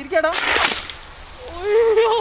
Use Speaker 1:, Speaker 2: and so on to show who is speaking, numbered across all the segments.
Speaker 1: തിരിക്കടാ അയ്യോ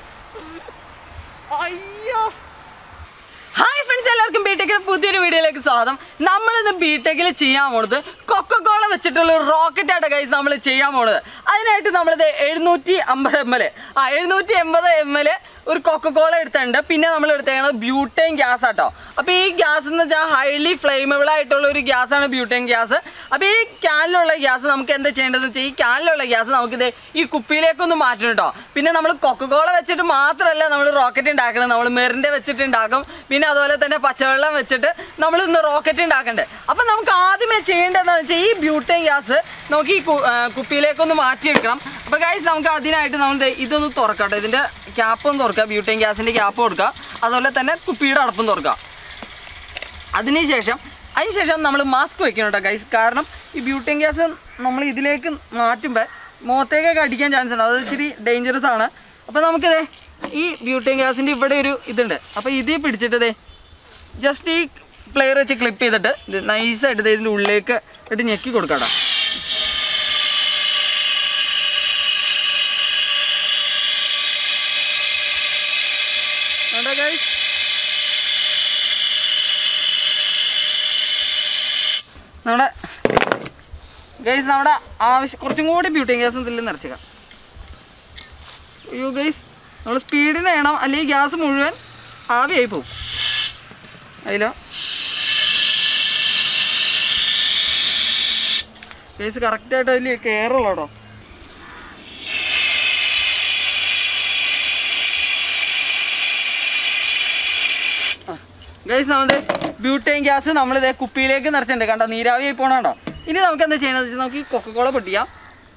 Speaker 1: അയ്യോ hi friends എല്ലാവർക്കും ബിടെക്കിന്റെ പുതിയൊരു വീഡിയോയിലേക്ക് സ്വാഗതം നമ്മളിന്ന് ബിടെക്കിൽ ചെയ്യാൻ പോണത് കൊക്കക്കോള വെച്ചിട്ടുള്ള ഒരു റോക്കറ്റ് ആയിട്ട് കൈസ് നമ്മൾ ചെയ്യാൻ പോണത് അതിനായിട്ട് നമ്മളിത് എഴുന്നൂറ്റി അമ്പത് എം എൽ ആ എഴുന്നൂറ്റി എൺപത് എം എൽ ഒരു കൊക്കക്കോള എടുത്തിട്ടുണ്ട് പിന്നെ നമ്മൾ എടുത്തേക്കുന്നത് ബ്യൂട്ടൈൻ ഗ്യാസ് ആട്ടോ അപ്പോൾ ഈ ഗ്യാസ് എന്ന് വെച്ചാൽ ഹൈലി ഫ്ലെയിമബിൾ ആയിട്ടുള്ള ഒരു ഗ്യാസാണ് ബ്യൂട്ടൈൻ ഗ്യാസ് അപ്പോൾ ഈ ക്യാനിലുള്ള ഗ്യാസ് നമുക്ക് എന്താ ചെയ്യേണ്ടതെന്ന് വെച്ചാൽ ഈ ക്യാനിലുള്ള ഗ്യാസ് നമുക്കിത് ഈ കുപ്പിയിലേക്കൊന്ന് മാറ്റണം കേട്ടോ പിന്നെ നമ്മൾ കൊക്കക്കോള വെച്ചിട്ട് മാത്രമല്ല നമ്മൾ റോക്കറ്റ് ഉണ്ടാക്കണം നമ്മൾ മെറിൻ്റെ വെച്ചിട്ട് ഉണ്ടാക്കും പിന്നെ അതുപോലെ തന്നെ പച്ചവെള്ളം വെച്ചിട്ട് നമ്മൾ ഇന്ന് റോക്കറ്റ് ഉണ്ടാക്കണ്ടേ അപ്പം നമുക്ക് ആദ്യമേ ചെയ്യേണ്ടതെന്ന് വെച്ചാൽ ഈ ബ്യൂട്ടൈൻ ഗ്യാസ് നമുക്ക് ഈ കു- ആ, കുപ്പിയിലേക്കൊന്ന് മാറ്റിയെടുക്കണം അപ്പോൾ ഗൈസ് നമുക്ക് അതിനായിട്ട് നമ്മൾ ദേ ഇതൊന്ന് തുറക്കാം കേട്ടോ ഇതിൻ്റെ ക്യാപ്പ് ഒന്ന് തുറക്കുക ബ്യൂട്ടൈൻ ഗ്യാസിൻ്റെ ക്യാപ്പ് കൊടുക്കുക അതുപോലെ തന്നെ കുപ്പിയുടെ അടപ്പും തുറക്കുക അതിനുശേഷം അതിനുശേഷം നമ്മൾ മാസ്ക് വെക്കണം കേട്ടോ ഗൈസ് കാരണം ഈ ബ്യൂട്ടൈൻ ഗ്യാസ് നമ്മൾ ഇതിലേക്ക് മാറ്റുമ്പോൾ മുഖത്തേക്കൊക്കെ അടിക്കാൻ ചാൻസ് ഉണ്ട് അത് ഇച്ചിരി ഡേഞ്ചറസ് ആണ് അപ്പോൾ നമുക്കിത് ഈ ബ്യൂട്ടൈൻ ഗ്യാസിൻ്റെ ഇവിടെ ഒരു ഇതുണ്ട് അപ്പോൾ ഇതിൽ പിടിച്ചിട്ട് ദേ ജസ്റ്റ് ഈ പ്ലെയർ വെച്ച് ക്ലിപ്പ് ചെയ്തിട്ട് ഇത് നൈസായിട്ട് ഇത് ഇതിൻ്റെ ഉള്ളിലേക്ക് ഇട്ട് ഞെക്കി കൊടുക്കാം കേട്ടോ വേണ്ട ഗൈസ് നമ്മുടെ ഗൈസ് നമ്മുടെ ആവശ്യം കുറച്ചും കൂടി ബ്യൂട്ടി ഗ്യാസ് ഇതിൽ നിറച്ചേക്കാം അയ്യോ ഗൈസ് നമ്മൾ സ്പീഡിന് വേണം അല്ലെങ്കിൽ ഗ്യാസ് മുഴുവൻ ആവിയായി പോകും അതിലോ ഗൈസ് കറക്റ്റായിട്ട് അതിൽ കയറുള്ളൂ കേട്ടോ ഗൈസ് നമ്മുടെ ബ്യൂട്ടൈൻ ഗ്യാസ് നമ്മൾ ഇതേ കുപ്പിയിലേക്ക് നിറച്ചിട്ടുണ്ട് കണ്ടോ നീരാവിയായി പോണോ ഇനി നമുക്ക് എന്താ ചെയ്യണമെന്ന് വെച്ചാൽ നമുക്ക് ഈ കൊക്കക്കോള പൊട്ടിക്കാം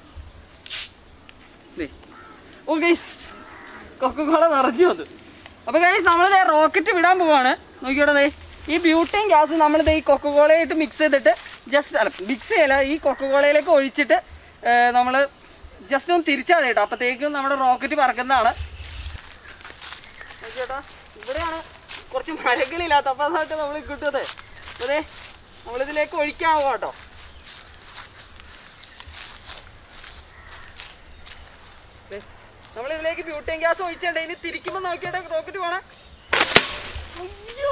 Speaker 1: ദേ. ഓ ഗൈസ് കൊക്കക്കോള നിറഞ്ഞു അത് അപ്പോൾ ഗൈസ് നമ്മളിതേ റോക്കറ്റ് വിടാൻ പോവാണ് നോക്കിയോടെ ദേ ഈ ബ്യൂട്ടൈൻ ഗ്യാസ് നമ്മളിത് ഈ കൊക്കക്കോളയായിട്ട് മിക്സ് ചെയ്തിട്ട് ജസ്റ്റ് അല്ല മിക്സ് ചെയ്യല ഈ കൊക്കക്കോളയിലേക്ക് ഒഴിച്ചിട്ട് നമ്മൾ ജസ്റ്റ് ഒന്ന് തിരിച്ചാൽ കേട്ടോ അപ്പോഴത്തേക്കും നമ്മുടെ റോക്കറ്റ് പറക്കുന്നതാണ് നോക്കിയേട്ടാ ഇവിടെയാണ് കുറച്ച് മരങ്ങളില്ലാത്ത അപ്പോൾ അതായിട്ട് നമ്മൾ കിട്ടുന്നത് അതെ നമ്മളിതിലേക്ക് ഒഴിക്കാൻ പോകാം കേട്ടോ ദേ, നമ്മളിതിലേക്ക് ബ്യൂട്ടൈൻ ഗ്യാസ് ഒഴിച്ചിട്ടുണ്ട് ഇനി തിരിക്കുമ്പോൾ നോക്കിയിട്ട് റോക്കറ്റ് പോണേ അയ്യോ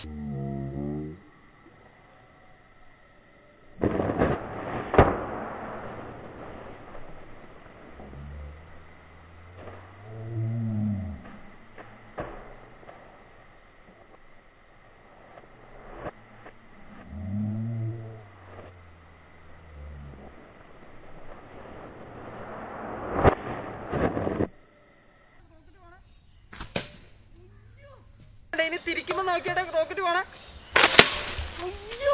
Speaker 1: ഇനി തിരിക്കുമ്പോൾ നോക്കിയിട്ട് റോക്കറ്റ് പോണേ അയ്യോ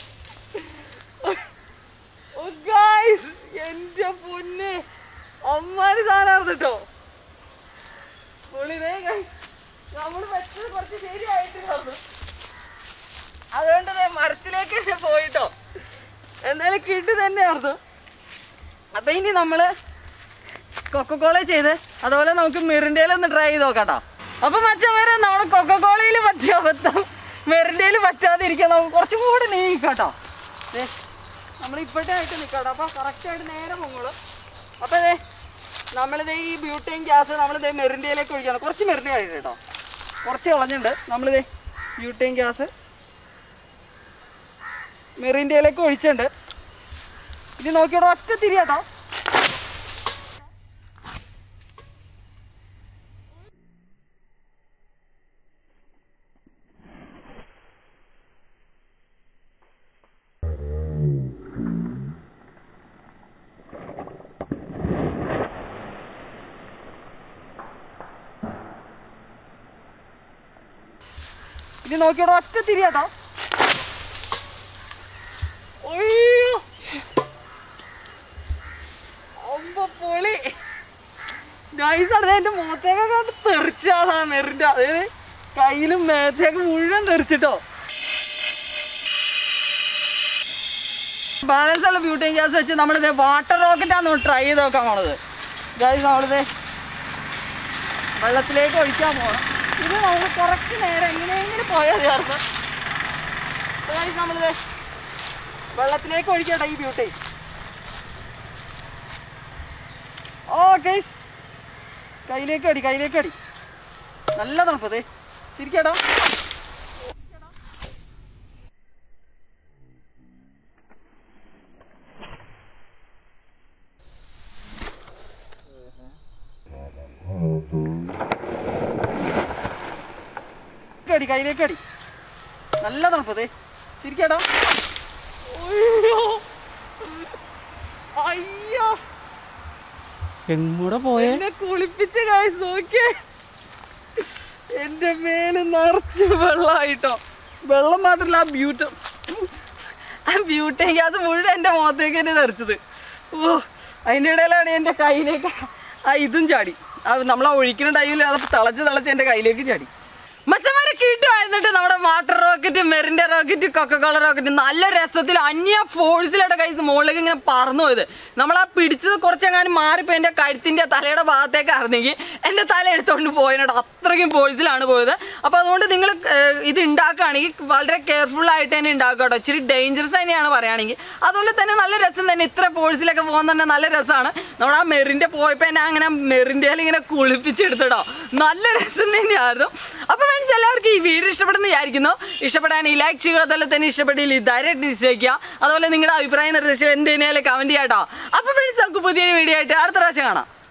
Speaker 1: ഓ ഗായ്സ് എന്റെ പൊന്നെ അമ്മാര് സാധനമായിരുന്നു കേട്ടോ പൊളിതേ ഗായ്സ് നമ്മൾ വെച്ചത് കുറച്ച് ശരിയായിട്ടുണ്ടായിരുന്നു അതുകൊണ്ട് ദേ മരത്തിലേക്ക് തന്നെ പോയിട്ടോ എന്തായാലും കിട്ടി തന്നെയായിരുന്നു അപ്പൊ ഇനി നമ്മള് കൊക്കക്കോള ചെയ്ത് അതുപോലെ നമുക്ക് മിറിൻഡയിലൊന്ന് ട്രൈ ചെയ്ത് നോക്കാട്ടോ അപ്പൊ മച്ചന്മാരെ നമ്മുടെ കൊക്കക്കോളയിൽ പറ്റിയ അബദ്ധം മിറിൻഡയിൽ പറ്റാതിരിക്കാൻ നമുക്ക് കുറച്ചും കൂടി നീങ്ങിക്കാട്ടോ നമ്മൾ ഇപ്പോഴത്തെ ആയിട്ട് നിൽക്കാട്ടോ അപ്പൊ കറക്റ്റായിട്ട് നേരെ പൊങ്ങോളൂ അപ്പൊ അതെ നമ്മളിത് ഈ ബ്യൂട്ടൈൻ ഗ്യാസ് നമ്മളിത് മെറിൻഡയിലേക്ക് ഒഴിക്കണം കുറച്ച് മെറിൻഡ ആയിട്ട് കേട്ടോ കുറച്ച് കളഞ്ഞിട്ടുണ്ട് നമ്മളിത് ബ്യൂട്ടൈൻ ഗ്യാസ് മെറിൻഡയിലേക്ക് ഒഴിച്ചിട്ടുണ്ട് ഇത് നോക്കിയോടെ ഒറ്റ തിരിയാട്ടോ ഇത് നോക്കിയോടെ ഒറ്റ തിരിയാട്ടോ അയ്യോ അമ്പ പൊളി നൈസാണ് എന്റെ മുഖത്തേക്കൊക്കെ കണ്ട് തെറിച്ചാതാ മെറിന്റെ അതായത് കയ്യിലും മേത്തേക്ക് മുഴുവൻ തെറിച്ചിട്ടോ ബാലൻസ് ഉള്ള ബ്യൂട്ടി ഗ്യാസ് വെച്ച് നമ്മളിത് വാട്ടർ റോക്കറ്റാണ് ട്രൈ ചെയ്ത് നോക്കാൻ പോണത് ഗൈസ് നമ്മളിത് വെള്ളത്തിലേക്ക് ഒഴിക്കാൻ പോകണം ഇത് നമ്മൾ കറക്റ്റ് നേരെ എങ്ങനെയെങ്കിലും പോയാൽ ചേർന്ന് ഗൈസ് നമ്മളിത് വെള്ളത്തിലേക്ക് ഒഴിക്കട്ടെ ഈ ബ്യൂട്ടി ഓ ഗൈസ് കയ്യിലേക്ക് അടി കയ്യിലേക്ക് അടി നല്ല തണുപ്പതേ തിരിക്കടാ അടി കയ്യിലേക്ക് അടി നല്ല തണുപ്പതേ തിരിക്കടാ അയ്യോ അയ്യോ
Speaker 2: എങ്ങോടെ പോയേ
Speaker 1: എന്നെ കുളിപ്പിച്ച് കാശ് നോക്കിയേ എന്റെ മേല് നിറച്ച് വെള്ളമായിട്ടോ വെള്ളം മാത്രല്ല ആ ബ്യൂട്ട് ആ ബ്യൂട്ടി ഗ്യാസ് മുഴുവൻ എൻ്റെ മുഖത്തേക്ക് തന്നെ തെറിച്ചത് ഓ അതിൻ്റെ ഇടയിലാണ് എൻ്റെ കയ്യിലേക്ക് ആ ഇതും ചാടി ആ നമ്മൾ ആ ഒഴിക്കുന്ന ടൈമിൽ അത് തിളച്ച് തിളച്ച് എൻ്റെ കയ്യിലേക്ക് ചാടി മച്ചന്മാരെ കിട്ടുമായിരുന്നിട്ട് നമ്മുടെ വാട്ടർ റോക്കറ്റ് മെറിൻ്റെ റോക്കറ്റ് കൊക്കക്കോള റോക്കറ്റ് നല്ല രസത്തിൽ അന്യ ഫോഴ്സിലോടെ കൈസ് മുകളിലേക്ക് ഇങ്ങനെ പറന്നു പോയത് നമ്മൾ ആ പിടിച്ചത് കുറച്ചെങ്ങാനും മാറിപ്പോൾ എൻ്റെ കഴുത്തിൻ്റെ തലയുടെ ഭാഗത്തേക്ക് അറിഞ്ഞെങ്കിൽ എൻ്റെ തല എടുത്തുകൊണ്ട് പോയതിനോട് അത്രയ്ക്കും ഫോഴ്സിലാണ് പോയത് അപ്പോൾ അതുകൊണ്ട് നിങ്ങൾ ഇത് ഉണ്ടാക്കുകയാണെങ്കിൽ വളരെ കെയർഫുൾ ആയിട്ട് തന്നെ ഉണ്ടാക്കുക കേട്ടോ ഇച്ചിരി ഡേഞ്ചറസ് തന്നെയാണ് പറയുകയാണെങ്കിൽ അതുപോലെ തന്നെ നല്ല രസം തന്നെ ഇത്ര ഫോഴ്സിലൊക്കെ പോകാൻ തന്നെ നല്ല രസമാണ് നമ്മുടെ ആ മെറിൻ്റെ പോയപ്പോൾ എന്നെ അങ്ങനെ മെറിൻ്റെ ഇങ്ങനെ കുളിപ്പിച്ചെടുത്തിടോ നല്ല രസം തന്നെയായിരുന്നു അപ്പോൾ ഫ്രണ്ട്സ് എല്ലാവർക്കും ഈ വീഡിയോ ഇഷ്ടപ്പെടുന്ന വിചാരിക്കുന്നു ഇഷ്ടപ്പെടാണെങ്കിൽ ലൈക്ക് ചെയ്യുക അതുപോലെ തന്നെ ഇഷ്ടപ്പെട്ടില്ല ധൈര്യമായിട്ട് നിശ്ചയിക്കുക അതുപോലെ നിങ്ങളുടെ അഭിപ്രായം നിർദ്ദേശിച്ചാൽ എന്തിനേലും കമൻറ്റ് ചെയ്യാം കേട്ടോ അപ്പോൾ ഫ്രണ്ട്സ് നമുക്ക് പുതിയൊരു വീഡിയോ ആയിട്ട് അടുത്ത പ്രാവശ്യം കാണാം